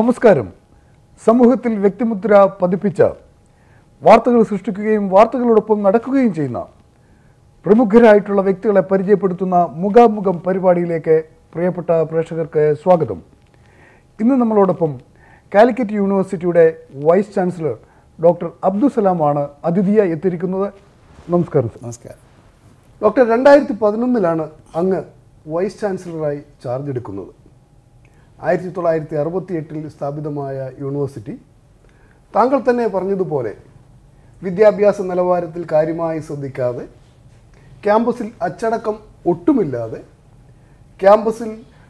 നമസ്കാരം സമൂഹത്തിൽ വ്യക്തിമുദ്ര പതിപ്പിച്ച വാർത്തകൾ സൃഷ്ടിക്കുകയും വാർത്തകളോടൊപ്പം നടക്കുകയും ചെയ്യുന്ന പ്രമുഖരായിട്ടുള്ള വ്യക്തികളെ പരിചയപ്പെടുത്തുന്ന മുഖാമുഖം പരിപാടിയിലേക്ക് പ്രിയപ്പെട്ട പ്രേക്ഷകർക്ക് സ്വാഗതം ഇന്ന് നമ്മളോടൊപ്പം കാലിക്കറ്റ് യൂണിവേഴ്സിറ്റിയുടെ വൈസ് ചാൻസലർ ഡോക്ടർ അബ്ദുസലാമാണ് അതിഥിയായി എത്തിയിരിക്കുന്നത് നമസ്കാരം സർ നമസ്കാരം ഡോക്ടർ രണ്ടായിരത്തി പതിനൊന്നിലാണ് അങ്ങ് വൈസ് ചാൻസലറായി ചാർജ് എടുക്കുന്നത് ആയിരത്തി തൊള്ളായിരത്തി അറുപത്തി എട്ടിൽ സ്ഥാപിതമായ യൂണിവേഴ്സിറ്റി താങ്കൾ തന്നെ പറഞ്ഞതുപോലെ വിദ്യാഭ്യാസ നിലവാരത്തിൽ കാര്യമായി ശ്രദ്ധിക്കാതെ ക്യാമ്പസിൽ അച്ചടക്കം ഒട്ടുമില്ലാതെ ക്യാമ്പസിൽ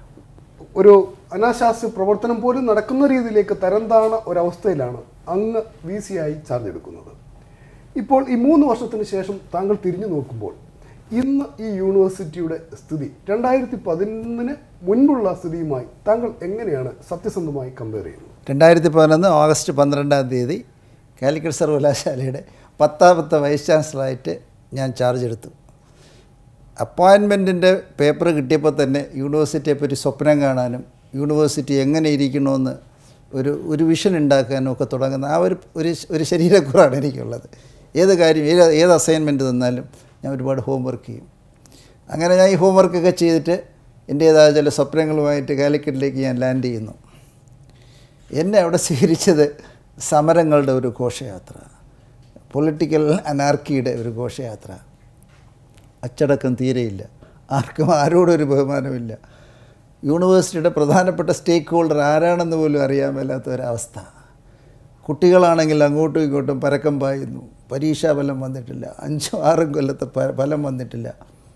ഒരു അനാശാസ്യ പ്രവർത്തനം പോലും നടക്കുന്ന രീതിയിലേക്ക് തരംതാണ ഒരവസ്ഥയിലാണ് അങ്ങ് വി സി ആയി ചാർജ് എടുക്കുന്നത് ഇപ്പോൾ ഈ മൂന്ന് വർഷത്തിന് ശേഷം താങ്കൾ തിരിഞ്ഞു നോക്കുമ്പോൾ ഇന്ന് ഈ യൂണിവേഴ്സിറ്റിയുടെ സ്ഥിതി രണ്ടായിരത്തി പതിനൊന്നിന് മുൻപുള്ള സ്ഥിതിയുമായി താങ്കൾ എങ്ങനെയാണ് സത്യസന്ധമായി കമ്പയർ ചെയ്യുന്നത് രണ്ടായിരത്തി പതിനൊന്ന് ഓഗസ്റ്റ് പന്ത്രണ്ടാം തീയതി കാലിക്കറ്റ് സർവകലാശാലയുടെ പത്താമത്തെ വൈസ് ചാൻസലറായിട്ട് ഞാൻ ചാർജ് എടുത്തു അപ്പോയിൻമെൻറ്റിൻ്റെ പേപ്പർ കിട്ടിയപ്പോൾ തന്നെ യൂണിവേഴ്സിറ്റിയെ പറ്റി സ്വപ്നം കാണാനും യൂണിവേഴ്സിറ്റി എങ്ങനെ ഇരിക്കണമെന്ന് ഒരു ഒരു വിഷൻ ഉണ്ടാക്കാനും ഒക്കെ തുടങ്ങുന്ന ആ ഒരു ഒരു ഒരു ശരീരക്കുറാണ് എനിക്കുള്ളത് ഏത് കാര്യം ഏത് ഏത് അസൈൻമെൻറ്റ് തന്നാലും ഞാൻ ഒരുപാട് ഹോംവർക്ക് ചെയ്യും അങ്ങനെ ഞാൻ ഈ ഹോംവർക്കൊക്കെ ചെയ്തിട്ട് എൻ്റേതായ ചില സ്വപ്നങ്ങളുമായിട്ട് കാലിക്കറ്റിലേക്ക് ഞാൻ ലാൻഡ് ചെയ്യുന്നു എന്നെ അവിടെ സ്വീകരിച്ചത് സമരങ്ങളുടെ ഒരു ഘോഷയാത്ര പൊളിറ്റിക്കൽ അനാർക്കിയുടെ ഒരു ഘോഷയാത്ര അച്ചടക്കം തീരെയില്ല ആർക്കും ആരോടും ഒരു ബഹുമാനമില്ല യൂണിവേഴ്സിറ്റിയുടെ പ്രധാനപ്പെട്ട സ്റ്റേക്ക് ഹോൾഡർ ആരാണെന്ന് പോലും അറിയാൻ മേലാത്ത ഒരവസ്ഥ കുട്ടികളാണെങ്കിൽ അങ്ങോട്ടും ഇങ്ങോട്ടും പരക്കം പായുന്നു പരീക്ഷാ ഫലം വന്നിട്ടില്ല അഞ്ചും ആറും കൊല്ലത്തെ പ- ഫലം വന്നിട്ടില്ല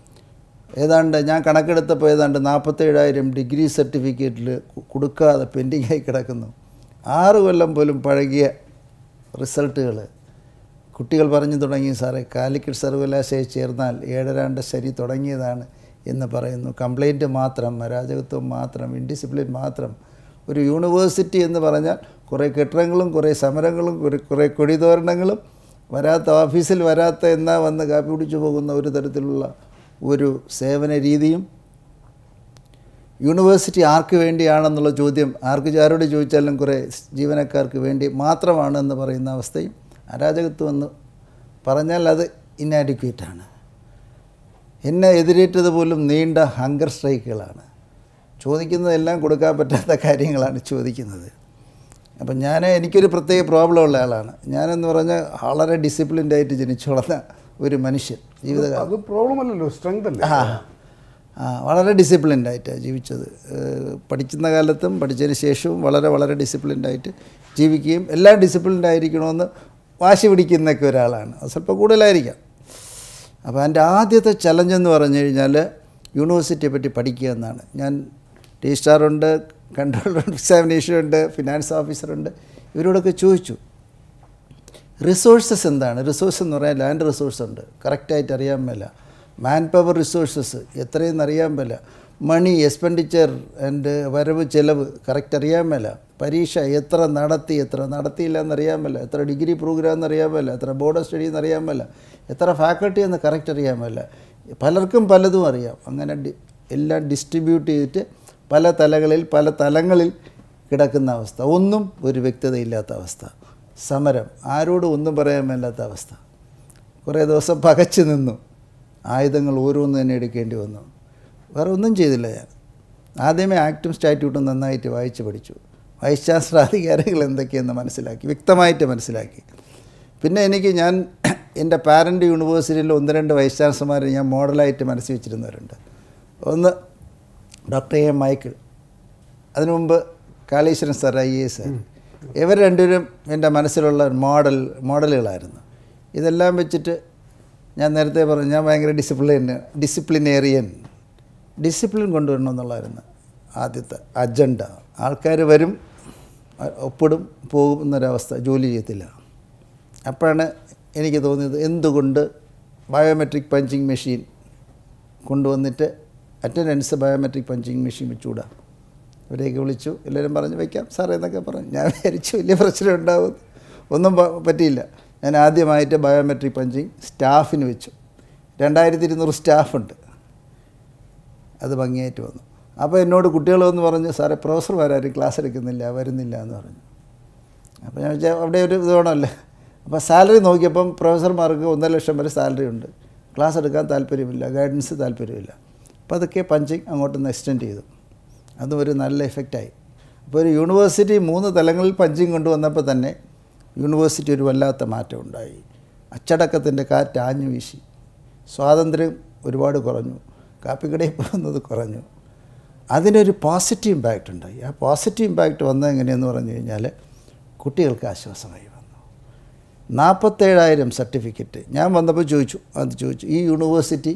ഏതാണ്ട് ഞാൻ കണക്കെടുത്തപ്പോൾ ഏതാണ്ട് നാൽപ്പത്തേഴായിരം ഡിഗ്രി സർട്ടിഫിക്കറ്റിൽ കൊടുക്കാതെ പെൻഡിങ്ങായി കിടക്കുന്നു ആറ് കൊല്ലം പോലും പഴകിയ റിസൾട്ടുകൾ കുട്ടികൾ പറഞ്ഞു തുടങ്ങി സാറേ കാലിക്കറ്റ് സർവകലാശാലയിൽ ചേർന്നാൽ ഏഴരാണ്ട് ശരി തുടങ്ങിയതാണ് എന്ന് പറയുന്നു കംപ്ലൈൻറ്റ് മാത്രം അരാജകത്വം മാത്രം ഇൻഡിസിപ്ലിൻ മാത്രം ഒരു യൂണിവേഴ്സിറ്റി എന്ന് പറഞ്ഞാൽ കുറേ കെട്ടിടങ്ങളും കുറേ സമരങ്ങളും കുറേ കുറേ കൊടിതോരണങ്ങളും വരാത്ത ഓഫീസിൽ വരാത്ത എന്നാ വന്ന് കാപ്പി കുടിച്ചു പോകുന്ന ഒരു തരത്തിലുള്ള ഒരു സേവന രീതിയും യൂണിവേഴ്സിറ്റി ആർക്ക് വേണ്ടിയാണെന്നുള്ള ചോദ്യം ആർക്ക് ആരോട് ചോദിച്ചാലും കുറേ ജീവനക്കാർക്ക് വേണ്ടി മാത്രമാണെന്ന് പറയുന്ന അവസ്ഥയും അരാജകത്വം എന്ന് പറഞ്ഞാൽ അത് ഇന്നാഡിക്വേറ്റാണ് എന്നെ എതിരേറ്റത് പോലും നീണ്ട ഹങ്കർ സ്ട്രൈക്കുകളാണ് ചോദിക്കുന്നതെല്ലാം കൊടുക്കാൻ പറ്റാത്ത കാര്യങ്ങളാണ് ചോദിക്കുന്നത് അപ്പം ഞാൻ എനിക്കൊരു പ്രത്യേക പ്രോബ്ലം ഉള്ള ആളാണ് ഞാനെന്ന് പറഞ്ഞാൽ വളരെ ഡിസിപ്ലിൻഡ് ആയിട്ട് ജനിച്ചു വളർന്ന ഒരു മനുഷ്യൻ ജീവിതകാലം അത് പ്രോബ്ലം അല്ലല്ലോ സ്ട്രെങ്ത് അല്ലേ ആ ആ വളരെ ഡിസിപ്ലിൻഡ് ആയിട്ടാണ് ജീവിച്ചത് ഏഹ് പഠിക്കുന്ന കാലത്തും പഠിച്ചതിന് ശേഷവും വളരെ വളരെ ഡിസിപ്ലിൻഡ് ആയിട്ട് ജീവിക്കുകയും എല്ലാം ഡിസിപ്ലിൻഡ് ആയിരിക്കണമെന്ന് വാശി പിടിക്കുന്നൊക്കെ ഒരാളാണ് അത് സ്വല്പം കൂടുതലായിരിക്കാം അപ്പോൾ എൻ്റെ ആദ്യത്തെ ചലഞ്ച് എന്ന് പറഞ്ഞു കഴിഞ്ഞാൽ യൂണിവേഴ്സിറ്റിയെ പറ്റി പഠിക്കുക എന്നാണ് ഞാൻ രജിസ്ട്രാറുണ്ട് കൺട്രോളർ എക്സാമിനേഷൻ ഉണ്ട് ഫിനാൻസ് ഓഫീസറുണ്ട് ഇവരോടൊക്കെ ചോദിച്ചു റിസോഴ്സസ് എന്താണ് റിസോഴ്സ് എന്ന് പറയാൻ ലാൻഡ് റിസോഴ്സ് ഉണ്ട് കറക്റ്റായിട്ട് അറിയാൻ മേല മാൻ പവർ റിസോഴ്സസ് എത്രയെന്ന് അറിയാൻ മേല മണി എക്സ്പെൻഡിച്ചർ ആൻഡ് വരവ് ചെലവ് കറക്റ്റ് അറിയാൻ മേല പരീക്ഷ എത്ര നടത്തി എത്ര നടത്തിയില്ല എന്നറിയാൻ മേല എത്ര ഡിഗ്രി പ്രോഗ്രാം എന്നറിയാൻ മേല എത്ര ബോർഡ് സ്റ്റഡി എന്നറിയാൻ മേല എത്ര ഫാക്കൾട്ടി എന്ന് കറക്റ്റ് അറിയാൻ മേല പലർക്കും പലതും അറിയാം അങ്ങനെ ഡി എല്ലാം ഡിസ്ട്രിബ്യൂട്ട് ചെയ്തിട്ട് പല തലകളിൽ പല തലങ്ങളിൽ കിടക്കുന്ന അവസ്ഥ ഒന്നും ഒരു വ്യക്തതയില്ലാത്ത അവസ്ഥ സമരം ആരോടും ഒന്നും പറയാൻ മേലാത്ത അവസ്ഥ കുറേ ദിവസം പകച്ചു നിന്നു ആയുധങ്ങൾ ഓരോന്ന് തന്നെ എടുക്കേണ്ടി വന്നു വേറെ ഒന്നും ചെയ്തില്ല ഞാൻ ആദ്യമേ ആക്റ്റും സ്റ്റാറ്റ്യൂട്ടും നന്നായിട്ട് വായിച്ച് പഠിച്ചു വൈസ് ചാൻസലർ അധികാരങ്ങൾ എന്തൊക്കെയെന്ന് മനസ്സിലാക്കി വ്യക്തമായിട്ട് മനസ്സിലാക്കി പിന്നെ എനിക്ക് ഞാൻ എൻ്റെ പാരൻ്റ് യൂണിവേഴ്സിറ്റിയിൽ ഒന്ന് രണ്ട് വൈസ് ചാൻസലർമാരെ ഞാൻ മോഡലായിട്ട് മനസ്സിൽ വെച്ചിരുന്നവരുണ്ട് ഒന്ന് ഡോക്ടർ എ മൈക്കിൾ അതിനു മുമ്പ് കാളീശ്വരൻ സാർ ഐ എസ് ഇവർ രണ്ടുപേരും എൻ്റെ മനസ്സിലുള്ള മോഡൽ മോഡലുകളായിരുന്നു ഇതെല്ലാം വെച്ചിട്ട് ഞാൻ നേരത്തെ പറഞ്ഞു ഞാൻ ഭയങ്കര ഡിസിപ്ലിൻ ഡിസിപ്ലിനേറിയൻ ഡിസിപ്ലിൻ കൊണ്ടുവരണം എന്നുള്ളതായിരുന്നു ആദ്യത്തെ അജണ്ട ആൾക്കാർ വരും അ- ഒപ്പിടും പോകും എന്നൊരവസ്ഥ ജോലി ചെയ്യത്തില്ല അപ്പോഴാണ് എനിക്ക് തോന്നിയത് എന്തുകൊണ്ട് ബയോമെട്രിക് പഞ്ചിങ് മെഷീൻ കൊണ്ടുവന്നിട്ട് അറ്റൻഡൻസ് ബയോമെട്രിക് പഞ്ചിങ് മെഷീൻ വെച്ചുകൂടാ ഇവരെയൊക്കെ വിളിച്ചു എല്ലാവരും പറഞ്ഞു വയ്ക്കാം സാറേ എന്നൊക്കെ പറഞ്ഞു ഞാൻ വിചാരിച്ചു വലിയ പ്രശ്നം ഉണ്ടാവും ഒന്നും പ- പറ്റിയില്ല ഞാൻ ആദ്യമായിട്ട് ബയോമെട്രിക് പഞ്ചിങ് സ്റ്റാഫിന് വെച്ചു രണ്ടായിരത്തി ഇരുന്നൂറ് സ്റ്റാഫുണ്ട് അത് ഭംഗിയായിട്ട് വന്നു അപ്പോൾ എന്നോട് കുട്ടികൾ വന്ന് പറഞ്ഞു സാറേ പ്രൊഫസർമാരും ക്ലാസ് എടുക്കുന്നില്ല വരുന്നില്ല എന്ന് പറഞ്ഞു അപ്പോൾ ഞാൻ വെച്ചാൽ അവിടെ ഒരു ഇത് വേണമല്ലേ അപ്പോൾ സാലറി നോക്കിയപ്പം പ്രൊഫസർമാർക്ക് ഒന്നര ലക്ഷം വരെ സാലറി ഉണ്ട് ക്ലാസ് എടുക്കാൻ താല്പര്യമില്ല ഗൈഡൻസ് താല്പര്യമില്ല അപ്പോൾ അതൊക്കെ പഞ്ചിങ് അങ്ങോട്ടൊന്ന് എക്സ്റ്റെൻഡ് ചെയ്തു അതും ഒരു നല്ല എഫക്റ്റായി അപ്പോൾ ഒരു യൂണിവേഴ്സിറ്റി മൂന്ന് തലങ്ങളിൽ പഞ്ചിങ് കൊണ്ടുവന്നപ്പോൾ തന്നെ യൂണിവേഴ്സിറ്റി ഒരു വല്ലാത്ത മാറ്റം ഉണ്ടായി അച്ചടക്കത്തിൻ്റെ കാറ്റ് ആഞ്ഞു വീശി സ്വാതന്ത്ര്യം ഒരുപാട് കുറഞ്ഞു കാപ്പിക്കടയിൽ പോകുന്നത് കുറഞ്ഞു അതിനൊരു പോസിറ്റീവ് ഇമ്പാക്റ്റ് ഉണ്ടായി ആ പോസിറ്റീവ് ഇമ്പാക്റ്റ് വന്നത് എങ്ങനെയെന്ന് പറഞ്ഞു കഴിഞ്ഞാൽ കുട്ടികൾക്ക് ആശ്വാസമായി വന്നു നാൽപ്പത്തേഴായിരം സർട്ടിഫിക്കറ്റ് ഞാൻ വന്നപ്പോൾ ചോദിച്ചു അത് ചോദിച്ചു ഈ യൂണിവേഴ്സിറ്റി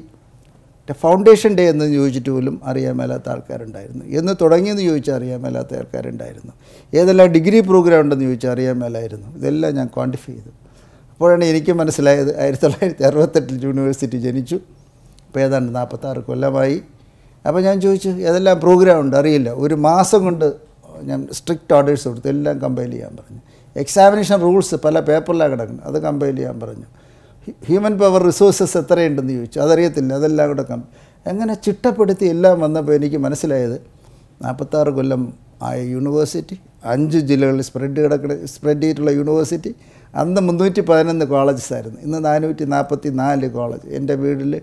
ഫൗണ്ടേഷൻ ഡേ എന്ന് ചോദിച്ചിട്ട് പോലും അറിയാൻ മേലാത്ത ആൾക്കാരുണ്ടായിരുന്നു എന്ന് തുടങ്ങിയെന്ന് ചോദിച്ചാൽ അറിയാൻ മേലാത്ത ആൾക്കാരുണ്ടായിരുന്നു ഏതെല്ലാം ഡിഗ്രി പ്രോഗ്രാം ഉണ്ടെന്ന് ചോദിച്ചാൽ അറിയാൻ മേലായിരുന്നു ഇതെല്ലാം ഞാൻ ക്വാണ്ടിഫൈ ചെയ്തു അപ്പോഴാണ് എനിക്ക് മനസ്സിലായത് ആയിരത്തി തൊള്ളായിരത്തി അറുപത്തെട്ടിൽ യൂണിവേഴ്സിറ്റി ജനിച്ചു ഇപ്പോൾ ഏതാണ്ട് നാൽപ്പത്താറ് കൊല്ലമായി അപ്പോൾ ഞാൻ ചോദിച്ചു ഏതെല്ലാം പ്രോഗ്രാം ഉണ്ട് അറിയില്ല ഒരു മാസം കൊണ്ട് ഞാൻ സ്ട്രിക്റ്റ് ഓർഡേഴ്സ് കൊടുത്തു എല്ലാം കമ്പൈൽ ചെയ്യാൻ പറഞ്ഞു എക്സാമിനേഷൻ റൂൾസ് പല പേപ്പറിലാണ് കിടക്കുന്നത് അത് കമ്പൈൽ ചെയ്യാൻ പറഞ്ഞു ഹ്യൂമൻ പവർ റിസോഴ്സസ് എത്രയുണ്ടെന്ന് ചോദിച്ചു അതറിയത്തില്ല അതെല്ലാം കൂടെ കം അങ്ങനെ ചിട്ടപ്പെടുത്തി എല്ലാം വന്നപ്പോൾ എനിക്ക് മനസ്സിലായത് നാൽപ്പത്താറ് കൊല്ലം ആയ യൂണിവേഴ്സിറ്റി അഞ്ച് ജില്ലകളിൽ സ്പ്രെഡ് കിടക്കുന്ന സ്പ്രെഡ് ചെയ്തിട്ടുള്ള യൂണിവേഴ്സിറ്റി അന്ന് മുന്നൂറ്റി പതിനൊന്ന് കോളേജസ് ആയിരുന്നു ഇന്ന് നാനൂറ്റി നാൽപ്പത്തി നാല് കോളേജ് എൻ്റെ വീട്ടിൽ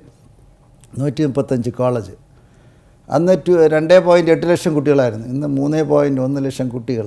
നൂറ്റി മുപ്പത്തഞ്ച് കോളേജ് അന്ന് ടു രണ്ടേ പോയിൻറ്റ് എട്ട് ലക്ഷം കുട്ടികളായിരുന്നു ഇന്ന് മൂന്ന് പോയിൻറ്റ് ഒന്ന് ലക്ഷം കുട്ടികൾ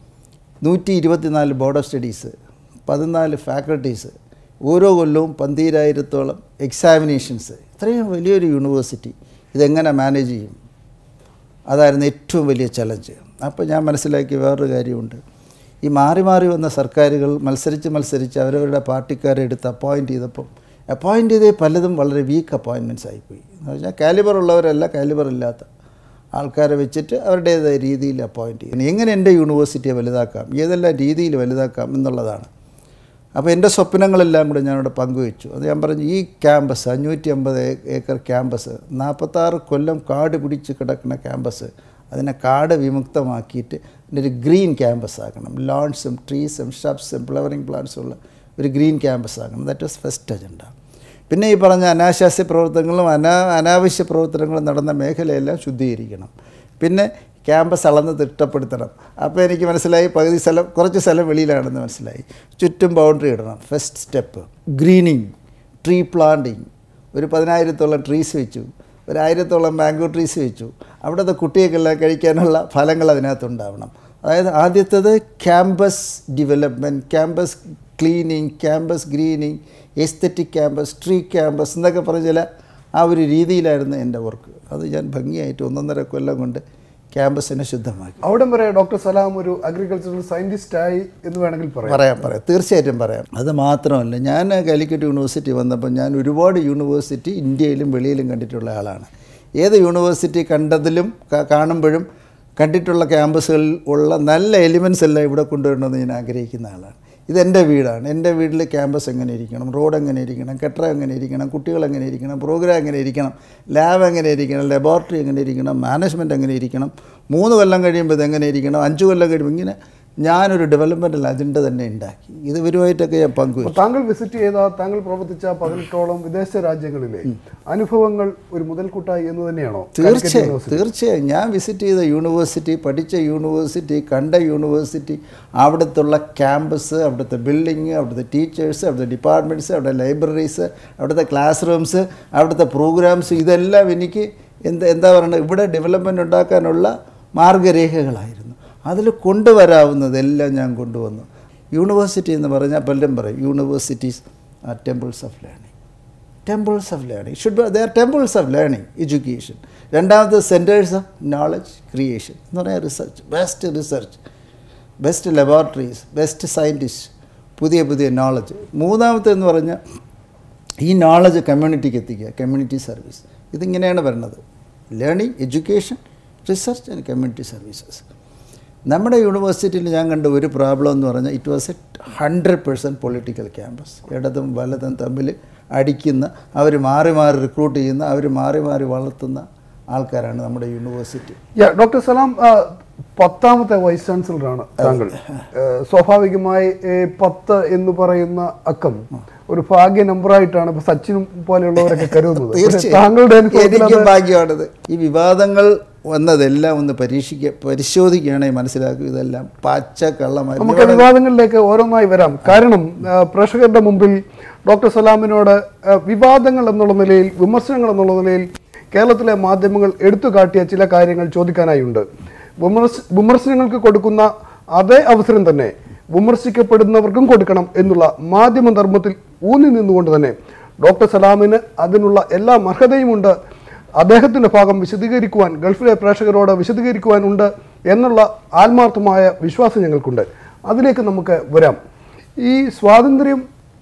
നൂറ്റി ഇരുപത്തിനാല് ബോർഡ് ഓഫ് സ്റ്റഡീസ് പതിനാല് ഫാക്കൽറ്റീസ് ഓരോ കൊല്ലവും പന്തീരായിരത്തോളം എക്സാമിനേഷൻസ് ഇത്രയും വലിയൊരു യൂണിവേഴ്സിറ്റി ഇതെങ്ങനെ മാനേജ് ചെയ്യും അതായിരുന്നു ഏറ്റവും വലിയ ചലഞ്ച് അപ്പോൾ ഞാൻ മനസ്സിലാക്കിയ വേറൊരു കാര്യമുണ്ട് ഈ മാറി മാറി വന്ന സർക്കാരുകൾ മത്സരിച്ച് മത്സരിച്ച് അവരവരുടെ പാർട്ടിക്കാരെ എടുത്ത് അപ്പോയിൻറ്റ് ചെയ്തപ്പം അപ്പോയിൻറ്റ് ചെയ്തേ പലതും വളരെ വീക്ക് അപ്പോയിൻമെൻറ്റ്സ് ആയിപ്പോയി എന്ന് വെച്ചാൽ കാലിബർ ഉള്ളവരല്ല കാലിബർ ഇല്ലാത്ത ആൾക്കാരെ വെച്ചിട്ട് അവരുടേതായ രീതിയിൽ അപ്പോയിൻറ്റ് ചെയ്യും എങ്ങനെ എൻ്റെ യൂണിവേഴ്സിറ്റിയെ വലുതാക്കാം ഏതെല്ലാം രീതിയിൽ വലുതാക്കാം എന്നുള്ളതാണ് അപ്പോൾ എൻ്റെ സ്വപ്നങ്ങളെല്ലാം കൂടെ ഞാനിവിടെ പങ്കുവെച്ചു അത് ഞാൻ പറഞ്ഞു ഈ ക്യാമ്പസ് അഞ്ഞൂറ്റി അമ്പത് ഏക്കർ ക്യാമ്പസ് നാൽപ്പത്താറ് കൊല്ലം കാട് പിടിച്ച് കിടക്കുന്ന ക്യാമ്പസ് അതിനെ കാട് വിമുക്തമാക്കിയിട്ട് അതിൻ്റെ ഒരു ഗ്രീൻ ക്യാമ്പസ് ആക്കണം ലോൺസും ട്രീസും ഷബ്സും ഫ്ലവറിങ് പ്ലാന്റ്സും ഉള്ള ഒരു ഗ്രീൻ ക്യാമ്പസ് ആക്കണം ദാറ്റ് വാസ് ഫസ്റ്റ് അജണ്ട പിന്നെ ഈ പറഞ്ഞ അനാശാസ്യ പ്രവർത്തനങ്ങളും അനാ അനാവശ്യ പ്രവർത്തനങ്ങളും നടന്ന മേഖലയെല്ലാം ശുദ്ധീകരിക്കണം പിന്നെ ക്യാമ്പസ് അളന്ന് തിട്ടപ്പെടുത്തണം അപ്പോൾ എനിക്ക് മനസ്സിലായി പകുതി സ്ഥലം കുറച്ച് സ്ഥലം വെളിയിലാണെന്ന് മനസ്സിലായി ചുറ്റും ബൗണ്ടറി ഇടണം first step greening tree planting ഒരു പതിനായിരത്തോളം ട്രീസ് വെച്ചു ഒരായിരത്തോളം മാംഗോ ട്രീസ് വെച്ചു അവിടുത്തെ കുട്ടികൾക്കെല്ലാം കഴിക്കാനുള്ള ഫലങ്ങൾ അതിനകത്തുണ്ടാവണം അതായത് ആദ്യത്തേത് campus development campus cleaning campus greening aesthetic campus tree campus എന്നൊക്കെ പറഞ്ഞ ചില ആ ഒരു രീതിയിലായിരുന്നു എൻ്റെ വർക്ക് അത് ഞാൻ ഭംഗിയായിട്ട് ഒന്നൊന്നര കൊല്ലം കൊണ്ട് ക്യാമ്പസിനെ ശുദ്ധമാക്കി അവിടം വരെ ഡോക്ടർ സലാം ഒരു അഗ്രികൾച്ചറൽ സയന്റിസ്റ്റ് ആയി എന്ന് വേണമെങ്കിൽ പറയാം പറയാം പറയാം തീർച്ചയായിട്ടും പറയാം അത് മാത്രമല്ല ഞാൻ കാലിക്കറ്റ് യൂണിവേഴ്സിറ്റി വന്നപ്പോൾ ഞാൻ ഒരുപാട് യൂണിവേഴ്സിറ്റി ഇന്ത്യയിലും വെളിയിലും കണ്ടിട്ടുള്ള ആളാണ് ഏത് യൂണിവേഴ്സിറ്റി കണ്ടതിലും ക- കാണുമ്പോഴും കണ്ടിട്ടുള്ള ക്യാമ്പസുകളിൽ ഉള്ള നല്ല എലിമെൻസ് എല്ലാം ഇവിടെ കൊണ്ടുവരണമെന്ന് ഞാൻ ആഗ്രഹിക്കുന്ന ആളാണ് ഇതെൻ്റെ വീടാണ് എൻ്റെ വീട്ടിൽ ക്യാമ്പസ് എങ്ങനെ ഇരിക്കണം റോഡ് എങ്ങനെ ഇരിക്കണം കെട്ടിടം എങ്ങനെ ഇരിക്കണം കുട്ടികൾ എങ്ങനെ ഇരിക്കണം പ്രോഗ്രാം എങ്ങനെ ഇരിക്കണം ലാബ് എങ്ങനെ ഇരിക്കണം ലബോറട്ടറി എങ്ങനെ ഇരിക്കണം മാനേജ്മെൻറ്റ് എങ്ങനെ ഇരിക്കണം മൂന്ന് കൊല്ലം കഴിയുമ്പോൾ ഇത് എങ്ങനെ ഇരിക്കണം അഞ്ച് കൊല്ലം കഴിയുമ്പോൾ ഇങ്ങനെ ഞാനൊരു ഡെവലപ്മെൻറ്റൽ അജണ്ട തന്നെ ഉണ്ടാക്കി ഇത് ഇവരുമായിട്ടൊക്കെ ഞാൻ പങ്കുവച്ചു അപ്പോൾ താങ്കൾ വിസിറ്റ് ചെയ്ത താങ്കൾ പ്രവർത്തിച്ച പതിനെട്ടോളം വിദേശ രാജ്യങ്ങളിലെ അനുഭവങ്ങൾ ഒരു മുതൽക്കൂട്ടായി എന്ന് തന്നെയാണോ കാലിക്കറ്റ് തീർച്ചയായും യൂണിവേഴ്സിറ്റി? തീർച്ചയായും ഞാൻ വിസിറ്റ് ചെയ്ത യൂണിവേഴ്സിറ്റി പഠിച്ച യൂണിവേഴ്സിറ്റി കണ്ട യൂണിവേഴ്സിറ്റി അവിടുത്തുള്ള ക്യാമ്പസ് അവിടുത്തെ ബിൽഡിങ് അവിടുത്തെ ടീച്ചേഴ്സ് അവിടുത്തെ ഡിപ്പാർട്ട്മെൻറ്റ്സ് അവിടുത്തെ ലൈബ്രറീസ് അവിടുത്തെ ക്ലാസ് റൂംസ് അവിടുത്തെ പ്രോഗ്രാംസ് ഇതെല്ലാം എനിക്ക് എന്താ എന്താ പറയുന്നത് ഇവിടെ ഡെവലപ്മെൻറ്റ് ഉണ്ടാക്കാനുള്ള മാർഗരേഖകളായിരുന്നു അതിൽ കൊണ്ടുവരാവുന്നതെല്ലാം ഞാൻ കൊണ്ടുവന്നു യൂണിവേഴ്സിറ്റി എന്ന് പറഞ്ഞാൽ പലരും പറയും universities are temples of learning temples of learning should they are temples of learning education രണ്ടാമത് സെൻറ്റേഴ്സ് ഓഫ് നോളജ് ക്രിയേഷൻ എന്ന് പറയാൻ research best research best laboratories best scientist പുതിയ പുതിയ നോളജ് മൂന്നാമത്തെ എന്ന് പറഞ്ഞാൽ ഈ നോളജ് കമ്മ്യൂണിറ്റിക്ക് എത്തിക്കുക കമ്മ്യൂണിറ്റി സർവീസ് ഇതിങ്ങനെയാണ് വരുന്നത് learning education research and community services നമ്മുടെ യൂണിവേഴ്സിറ്റിയിൽ ഞാൻ കണ്ട ഒരു പ്രോബ്ലം എന്ന് പറഞ്ഞാൽ it was a hundred percent political campus ഇടതും വലതും തമ്മിൽ അടിക്കുന്ന അവർ മാറി മാറി റിക്രൂട്ട് ചെയ്യുന്ന അവർ മാറി മാറി വളർത്തുന്ന ആൾക്കാരാണ് നമ്മുടെ യൂണിവേഴ്സിറ്റി യാ, ഡോക്ടർ സലാം ആ, പത്താമത്തെ വൈസ് ചാൻസലറാണ് താങ്കൾ ഏ, സ്വാഭാവികമായി ഏ, പത്ത് എന്ന് പറയുന്ന അക്കം ഒരു ഭാഗ്യ നമ്പറായിട്ടാണ് ഇപ്പൊ സച്ചിനും പോലെയുള്ളവരൊക്കെ കരുതുന്നത് പക്ഷേ തീർച്ചയായും താങ്കളുടെ അനുഭവത്തിൽ എനിക്കും അത് ഭാഗ്യമാണത് ഈ വിവാദങ്ങൾ വന്നതെല്ലാം ഒന്ന് പരീക്ഷിക്കുക പരിശോധിക്കുകയാണെങ്കിൽ മനസ്സിലാക്കും ഇതെല്ലാം പച്ച കള്ളമായി നമുക്ക് വിവാദങ്ങളിലേക്ക് ഓരോന്നായി വരാം കാരണം ആ, പ്രേക്ഷകരുടെ മുമ്പിൽ ഡോക്ടർ സലാമിനോട് ആ, വിവാദങ്ങൾ എന്നുള്ള നിലയിൽ വിമർശനങ്ങൾ എന്നുള്ള നിലയിൽ കേരളത്തിലെ മാധ്യമങ്ങൾ എടുത്തു കാട്ടിയ ചില കാര്യങ്ങൾ ചോദിക്കാനായുണ്ട് വിമർശ വിമർശനങ്ങൾക്ക് കൊടുക്കുന്ന അതേ അവസരം തന്നെ വിമർശിക്കപ്പെടുന്നവർക്കും കൊടുക്കണം എന്നുള്ള മാധ്യമ ധർമ്മത്തിൽ ഊന്നി നിന്നുകൊണ്ട് തന്നെ ഡോക്ടർ സലാമിന് അതിനുള്ള എല്ലാ അർഹതയുമുണ്ട് അദ്ദേഹത്തിന്റെ ഭാഗം വിശദീകരിക്കുവാൻ ഗൾഫിലെ പ്രേക്ഷകരോട് വിശദീകരിക്കുവാനുണ്ട് എന്നുള്ള ആത്മാർത്ഥമായ വിശ്വാസം ഞങ്ങൾക്കുണ്ട് അതിലേക്ക് നമുക്ക് വരാം ഈ സ്വാതന്ത്ര്യം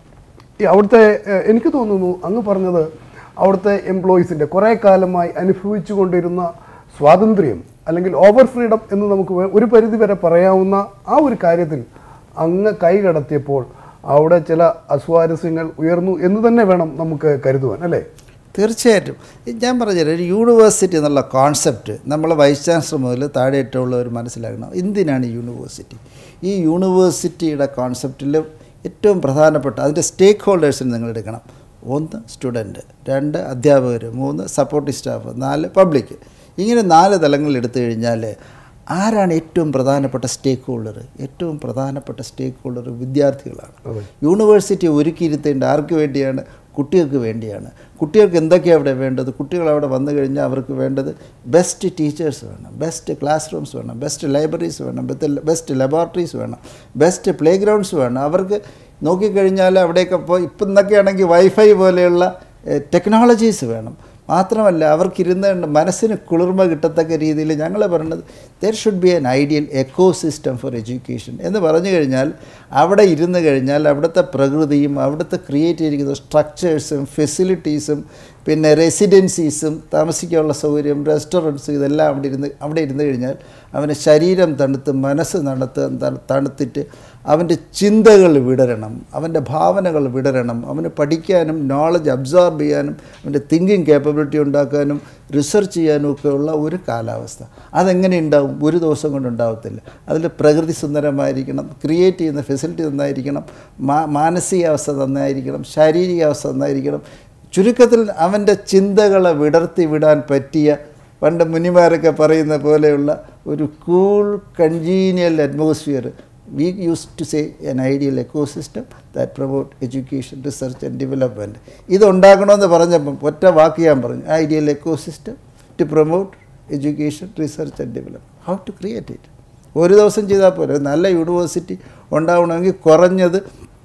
ഈ അവിടുത്തെ ഏഹ്, എനിക്ക് തോന്നുന്നു അങ്ങ് പറഞ്ഞത് അവിടുത്തെ എംപ്ലോയീസിൻ്റെ കുറേ കാലമായി അനുഭവിച്ചു കൊണ്ടിരുന്ന സ്വാതന്ത്ര്യം അല്ലെങ്കിൽ ഓവർ ഫ്രീഡം എന്ന് നമുക്ക് വേ- ഒരു പരിധി വരെ പറയാവുന്ന ആ ഒരു കാര്യത്തിൽ അങ്ങ് കൈ കടത്തിയപ്പോൾ അവിടെ ചില അസ്വാരസ്യങ്ങൾ ഉയർന്നു എന്ന് തന്നെ വേണം നമുക്ക് കരുതുവാൻ അല്ലേ തീർച്ചയായിട്ടും ഇത് ഞാൻ പറഞ്ഞുതരാം ഒരു യൂണിവേഴ്സിറ്റി എന്നുള്ള കോൺസെപ്റ്റ് നമ്മൾ വൈസ് ചാൻസലർ മുതൽ താഴെയിട്ടുള്ളവർ മനസ്സിലാക്കണം എന്തിനാണ് യൂണിവേഴ്സിറ്റി ഈ യൂണിവേഴ്സിറ്റിയുടെ കോൺസെപ്റ്റിൽ ഏറ്റവും പ്രധാനപ്പെട്ട അതിൻ്റെ സ്റ്റേക്ക് ഹോൾഡേഴ്സിന് നിങ്ങൾ എടുക്കണം ഒന്ന് സ്റ്റുഡൻറ്റ് രണ്ട് അധ്യാപകർ മൂന്ന് സപ്പോർട്ടിംഗ് സ്റ്റാഫ് നാല് പബ്ലിക് ഇങ്ങനെ നാല് തലങ്ങളിൽ എടുത്തു കഴിഞ്ഞാൽ ആരാണ് ഏറ്റവും പ്രധാനപ്പെട്ട സ്റ്റേക്ക് ഹോൾഡർ ഏറ്റവും പ്രധാനപ്പെട്ട സ്റ്റേക്ക് ഹോൾഡർ വിദ്യാർത്ഥികളാണ് യൂണിവേഴ്സിറ്റി ഒരുക്കിയിരുത്തേണ്ട ആർക്ക് വേണ്ടിയാണ് കുട്ടികൾക്ക് വേണ്ടിയാണ് കുട്ടികൾക്ക് എന്തൊക്കെയാണ് അവിടെ വേണ്ടത് കുട്ടികൾ അവിടെ വന്നു കഴിഞ്ഞാൽ അവർക്ക് വേണ്ടത് ബെസ്റ്റ് ടീച്ചേഴ്സ് വേണം ബെസ്റ്റ് ക്ലാസ് റൂംസ് വേണം ബെസ്റ്റ് ലൈബ്രറീസ് വേണം ബെസ്റ്റ് ലബോറട്ടറീസ് വേണം ബെസ്റ്റ് പ്ലേ ഗ്രൗണ്ട്സ് വേണം അവർക്ക് നോക്കിക്കഴിഞ്ഞാൽ അവിടെയൊക്കെ ഇപ്പോൾ ഇപ്പം ഇന്നൊക്കെയാണെങ്കിൽ വൈഫൈ പോലെയുള്ള ടെക്നോളജീസ് വേണം മാത്രമല്ല അവർക്കിരുന്ന് മനസ്സിന് കുളിർമ കിട്ടത്തക്ക രീതിയിൽ ഞങ്ങൾ പറയുന്നത് there should be an ideal eco system for education എന്ന് പറഞ്ഞു കഴിഞ്ഞാൽ അവിടെ ഇരുന്ന് കഴിഞ്ഞാൽ അവിടുത്തെ പ്രകൃതിയും അവിടുത്തെ ക്രിയേറ്റ് ചെയ്തിരിക്കുന്ന സ്ട്രക്ചേഴ്സും ഫെസിലിറ്റീസും പിന്നെ റെസിഡൻസീസും താമസിക്കാനുള്ള സൗകര്യം റെസ്റ്റോറൻറ്റ്സ് ഇതെല്ലാം അവിടെ ഇരുന്ന് അവിടെ ഇരുന്ന് കഴിഞ്ഞാൽ അവന് ശരീരം തണുത്ത് മനസ്സ് തണുത്ത് ത- തണുത്തിട്ട് അവൻ്റെ ചിന്തകൾ വിടരണം അവൻ്റെ ഭാവനകൾ വിടരണം അവന് പഠിക്കാനും നോളജ് അബ്സോർബ് ചെയ്യാനും അവൻ്റെ തിങ്കിങ് കേപ്പബിലിറ്റി ഉണ്ടാക്കാനും റിസർച്ച് ചെയ്യാനും ഒക്കെ ഉള്ള ഒരു കാലാവസ്ഥ അതെങ്ങനെ ഉണ്ടാവും ഒരു ദിവസം കൊണ്ട് ഉണ്ടാവത്തില്ല അതിൽ പ്രകൃതി സുന്ദരമായിരിക്കണം ക്രിയേറ്റ് ചെയ്യുന്ന ഫെസിലിറ്റി നന്നായിരിക്കണം മാ മാനസികാവസ്ഥ നന്നായിരിക്കണം ശാരീരികാവസ്ഥ നന്നായിരിക്കണം ചുരുക്കത്തിൽ അവൻ്റെ ചിന്തകളെ വിടർത്തി വിടാൻ പറ്റിയ പണ്ട് മുനിമാരൊക്കെ പറയുന്ന പോലെയുള്ള ഒരു cool congenial atmosphere we use to say an ideal ecosystem that promote education research and development ഇതുണ്ടാക്കണമെന്ന് പറഞ്ഞപ്പം ഒറ്റ വാക്ക് ഞാൻ പറഞ്ഞു ideal ecosystem to promote education research and development how to create it ഒരു ദിവസം ചെയ്താൽ പോരെ ഒരു നല്ല യൂണിവേഴ്സിറ്റി ഉണ്ടാവണമെങ്കിൽ കുറഞ്ഞത്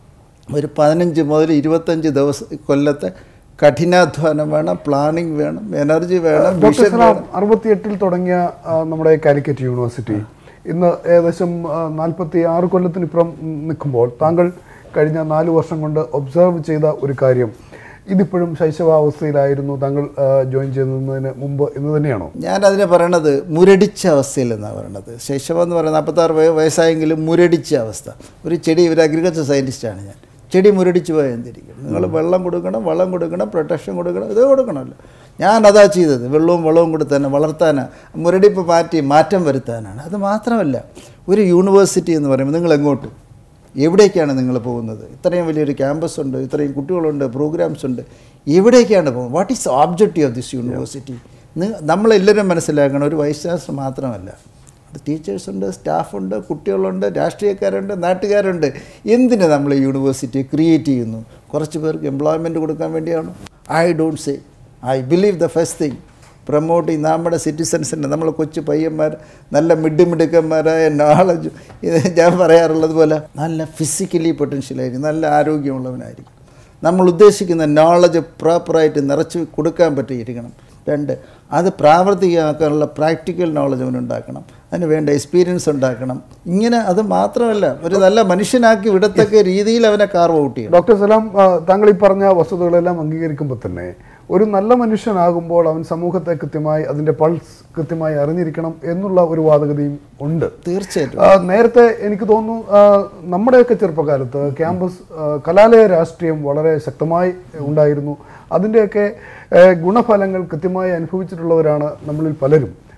ഒരു പതിനഞ്ച് മുതൽ ഇരുപത്തഞ്ച് ദിവസം കൊല്ലത്തെ കഠിനാധ്വാനം വേണം പ്ലാനിങ് വേണം എനർജി വേണം ഡോക്ടർ വിഷൻ സലാം അറുപത്തിയെട്ടിൽ തുടങ്ങിയ ആ, നമ്മുടെ കാലിക്കറ്റ് യൂണിവേഴ്സിറ്റി ഇന്ന് ഏകദേശം നാൽപ്പത്തി ആറ് കൊല്ലത്തിനിപ്പുറം നിൽക്കുമ്പോൾ താങ്കൾ കഴിഞ്ഞ നാല് വർഷം കൊണ്ട് ഒബ്സർവ് ചെയ്ത ഒരു കാര്യം ഇതിപ്പോഴും ശൈശവാവസ്ഥയിലായിരുന്നു താങ്കൾ ആ, ജോയിൻ ചെയ്യുന്നതിന് മുമ്പ് എന്ന് തന്നെയാണോ ഞാനതിനെ പറയണത് മുരടിച്ച അവസ്ഥയിലെന്നാണ് പറയണത് ശൈശവം എന്ന് പറയുന്നത് നാൽപ്പത്താറ് വയ- വയസ്സായെങ്കിലും മുരടിച്ച അവസ്ഥ ഒരു ചെടി ഒരു അഗ്രികൾച്ചർ സയൻറ്റിസ്റ്റാണ് ഞാൻ ചെടി മുരടിച്ച് പോയാൽ എന്തിരിക്കും നിങ്ങൾ വെള്ളം കൊടുക്കണം വളം കൊടുക്കണം പ്രൊട്ടക്ഷൻ കൊടുക്കണം ഇത് കൊടുക്കണമല്ലോ ഞാൻ അതാ ചെയ്തത് വെള്ളവും വളവും കൂടി തന്നെ വളർത്താനാണ് മുരടിപ്പ് മാറ്റി മാറ്റം വരുത്താനാണ് അത് മാത്രമല്ല ഒരു യൂണിവേഴ്സിറ്റി എന്ന് പറയുമ്പോൾ നിങ്ങൾ എങ്ങോട്ട് എവിടേക്കാണ് നിങ്ങൾ പോകുന്നത് ഇത്രയും വലിയൊരു ക്യാമ്പസ് ഉണ്ട് ഇത്രയും കുട്ടികളുണ്ട് പ്രോഗ്രാംസ് ഉണ്ട് എവിടേക്കാണ് പോകുന്നത് what is objective of this university നമ്മളെല്ലാവരും മനസ്സിലാക്കണം ഒരു വൈസ് ചാൻസലർ മാത്രമല്ല അത് ടീച്ചേഴ്സുണ്ട് സ്റ്റാഫുണ്ട് കുട്ടികളുണ്ട് രാഷ്ട്രീയക്കാരുണ്ട് നാട്ടുകാരുണ്ട് എന്തിന് നമ്മൾ ഈ യൂണിവേഴ്സിറ്റി ക്രിയേറ്റ് ചെയ്യുന്നു കുറച്ച് പേർക്ക് എംപ്ലോയ്മെൻറ്റ് കൊടുക്കാൻ വേണ്ടിയാണോ I don't say I believe the first thing promoting നമ്മുടെ സിറ്റിസൺസിൻ്റെ നമ്മൾ കൊച്ചു പയ്യന്മാർ നല്ല മിഡ് മിടുക്കന്മാരായ നോളജ് ഇത് ഞാൻ പറയാറുള്ളത് പോലെ നല്ല ഫിസിക്കലി പൊട്ടൻഷ്യലായിരിക്കും നല്ല ആരോഗ്യമുള്ളവനായിരിക്കും നമ്മൾ ഉദ്ദേശിക്കുന്ന നോളജ് പ്രോപ്പറായിട്ട് നിറച്ച് കൊടുക്കാൻ പറ്റിയിരിക്കണം രണ്ട് അത് പ്രാവർത്തികമാക്കാനുള്ള പ്രാക്ടിക്കൽ നോളജ് അവനുണ്ടാക്കണം അതിന് വേണ്ട എക്സ്പീരിയൻസ് ഉണ്ടാക്കണം ഇങ്ങനെ അത് മാത്രമല്ല ഒരു നല്ല മനുഷ്യനാക്കി വിടത്തക്ക രീതിയിൽ അവനെ കാർവ് ഔട്ട് ചെയ്യണം ഡോക്ടർ സലാം ആ, താങ്കൾ ഈ പറഞ്ഞ വസ്തുതകളെല്ലാം അംഗീകരിക്കുമ്പോൾ തന്നെ ഒരു നല്ല മനുഷ്യനാകുമ്പോൾ അവൻ സമൂഹത്തെ കൃത്യമായി അതിൻ്റെ പൾസ് കൃത്യമായി അറിഞ്ഞിരിക്കണം എന്നുള്ള ഒരു വാദഗതിയും ഉണ്ട് തീർച്ചയായിട്ടും ആ, നേരത്തെ എനിക്ക് തോന്നുന്നു ആ, നമ്മുടെയൊക്കെ ചെറുപ്പകാലത്ത് ക്യാമ്പസ് ആ, കലാലയ രാഷ്ട്രീയം വളരെ ശക്തമായി ഉണ്ടായിരുന്നു അതിൻ്റെയൊക്കെ ഏ, ഗുണഫലങ്ങൾ കൃത്യമായി അനുഭവിച്ചിട്ടുള്ളവരാണ് നമ്മളിൽ പലരും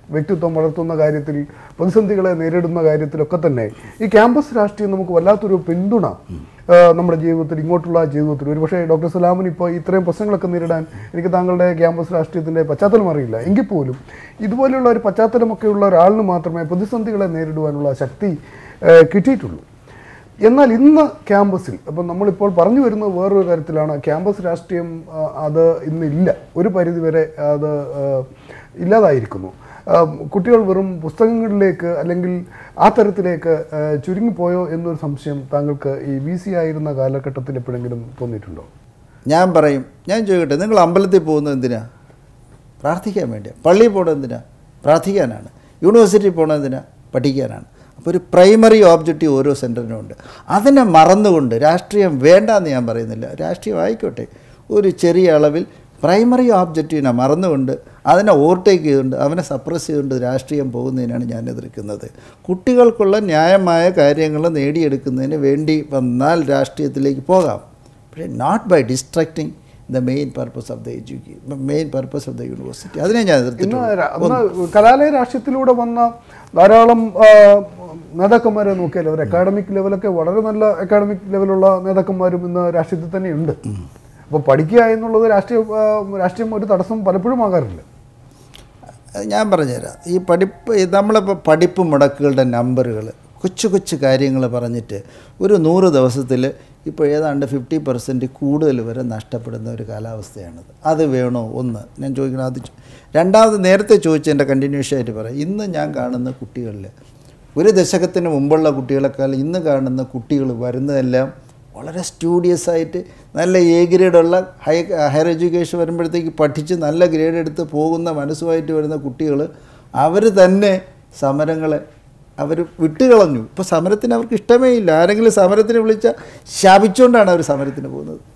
വ്യക്തിത്വം വളർത്തുന്ന കാര്യത്തിൽ പ്രതിസന്ധികളെ നേരിടുന്ന കാര്യത്തിലൊക്കെ തന്നെ ഈ ക്യാമ്പസ് രാഷ്ട്രീയം നമുക്ക് വല്ലാത്തൊരു പിന്തുണ ആ, നമ്മുടെ ജീവിതത്തിൽ ഇങ്ങോട്ടുള്ള ജീവിതത്തിൽ ഒരുപക്ഷെ ഡോക്ടർ സലാമിന് ഇപ്പോൾ ഇത്രയും പ്രശ്നങ്ങളൊക്കെ നേരിടാൻ എനിക്ക് താങ്കളുടെ ക്യാമ്പസ് രാഷ്ട്രീയത്തിൻ്റെ പശ്ചാത്തലം അറിയില്ല എങ്കിൽ പോലും ഇതുപോലെയുള്ള ഒരു പശ്ചാത്തലമൊക്കെ ഉള്ള ഒരാളിന് മാത്രമേ പ്രതിസന്ധികളെ നേരിടുവാനുള്ള ശക്തി ആ, കിട്ടിയിട്ടുള്ളൂ എന്നാൽ ഇന്ന് ക്യാമ്പസിൽ അപ്പം നമ്മളിപ്പോൾ പറഞ്ഞു വരുന്നത് വേറൊരു തരത്തിലാണ് ക്യാമ്പസ് രാഷ്ട്രീയം ആ, അത് ഇന്നില്ല ഒരു പരിധിവരെ അത് ആ, ഇല്ലാതായിരിക്കുന്നു ആ, കുട്ടികൾ വെറും പുസ്തകങ്ങളിലേക്ക് അല്ലെങ്കിൽ ആ തരത്തിലേക്ക് ആ, ചുരുങ്ങിപ്പോയോ എന്നൊരു സംശയം താങ്കൾക്ക് ഈ വി സി ആയിരുന്ന കാലഘട്ടത്തിൽ എപ്പോഴെങ്കിലും തോന്നിയിട്ടുണ്ടോ ഞാൻ പറയും ഞാൻ ചോദിക്കട്ടെ നിങ്ങൾ അമ്പലത്തിൽ പോകുന്നത് എന്തിനാ പ്രാർത്ഥിക്കാൻ വേണ്ടിയാണ് പള്ളിയിൽ പോകണത് എന്തിനാ പ്രാർത്ഥിക്കാനാണ് യൂണിവേഴ്സിറ്റിയിൽ പോകണത് എന്തിനാ പഠിക്കാനാണ് അപ്പോൾ ഒരു പ്രൈമറി ഓബ്ജക്റ്റീവ് ഓരോ സെൻറ്ററിനും ഉണ്ട് അതിനെ മറന്നുകൊണ്ട് രാഷ്ട്രീയം വേണ്ടാന്ന് ഞാൻ പറയുന്നില്ല രാഷ്ട്രീയം ആയിക്കോട്ടെ ഒരു ചെറിയ അളവിൽ പ്രൈമറി ഓബ്ജക്റ്റീവിനെ മറന്നുകൊണ്ട് അതിനെ ഓവർടേക്ക് ചെയ്തുകൊണ്ട് അവനെ സപ്രസ് ചെയ്തുകൊണ്ട് രാഷ്ട്രീയം പോകുന്നതിനാണ് ഞാൻ എതിർക്കുന്നത് കുട്ടികൾക്കുള്ള ന്യായമായ കാര്യങ്ങൾ നേടിയെടുക്കുന്നതിന് വേണ്ടി വന്നാൽ രാഷ്ട്രീയത്തിലേക്ക് പോകാം പക്ഷേ not by destructing the main purpose of the education main purpose of the university അതിനെ ഞാൻ ഇന്ന് എതിർത്തിട്ടുണ്ട് ര- അന്ന് കലാലയ രാഷ്ട്രീയത്തിലൂടെ വന്ന ധാരാളം ആ, നേതാക്കന്മാരെ നോക്കിയാൽ അവർ അക്കാഡമിക് ലെവലൊക്കെ വളരെ നല്ല അക്കാഡമിക് ലെവലുള്ള നേതാക്കന്മാരും ഇന്ന് രാഷ്ട്രീയത്തിൽ തന്നെയുണ്ട് അപ്പോൾ പഠിക്കുക എന്നുള്ളത് രാഷ്ട്രീയ ആ, രാഷ്ട്രീയം ഒരു തടസ്സം പലപ്പോഴും ആകാറില്ല അത് ഞാൻ പറഞ്ഞുതരാം ഈ പഠിപ്പ് ഈ നമ്മളിപ്പോൾ പഠിപ്പ് മുടക്കുകളുടെ നമ്പറുകൾ കൊച്ചു കൊച്ചു കാര്യങ്ങൾ പറഞ്ഞിട്ട് ഒരു നൂറ് ദിവസത്തിൽ ഇപ്പോൾ ഏതാണ്ട് ഫിഫ്റ്റി പെർസെൻറ്റ് കൂടുതൽ വരെ നഷ്ടപ്പെടുന്ന ഒരു കാലാവസ്ഥയാണിത് അത് വേണോ ഒന്ന് ഞാൻ ചോദിക്കണം അത് ചോ- രണ്ടാമത് നേരത്തെ ചോദിച്ചതിൻ്റെ കണ്ടിന്യൂഷൻ ആയിട്ട് പറയാം ഇന്ന് ഞാൻ കാണുന്ന കുട്ടികളിൽ ഒരു ദശകത്തിന് മുമ്പുള്ള കുട്ടികളെക്കാൾ ഇന്ന് കാണുന്ന കുട്ടികൾ വരുന്നതെല്ലാം വളരെ സ്റ്റുഡിയസ് ആയിട്ട് നല്ല എ ഗ്രേഡുള്ള ഹൈ ഹയർ എഡ്യൂക്കേഷൻ വരുമ്പോഴത്തേക്ക് പഠിച്ച് നല്ല ഗ്രേഡ് എടുത്ത് പോകുന്ന മനസ്സുമായിട്ട് വരുന്ന കുട്ടികൾ അവർ തന്നെ സമരങ്ങളെ അവർ വിട്ടുകളഞ്ഞു ഇപ്പോൾ സമരത്തിന് അവർക്ക് ഇഷ്ടമേ ഇല്ല ആരെങ്കിലും സമരത്തിന് വിളിച്ചാൽ ശാപിച്ചുകൊണ്ടാണ് അവർ സമരത്തിന് പോകുന്നത്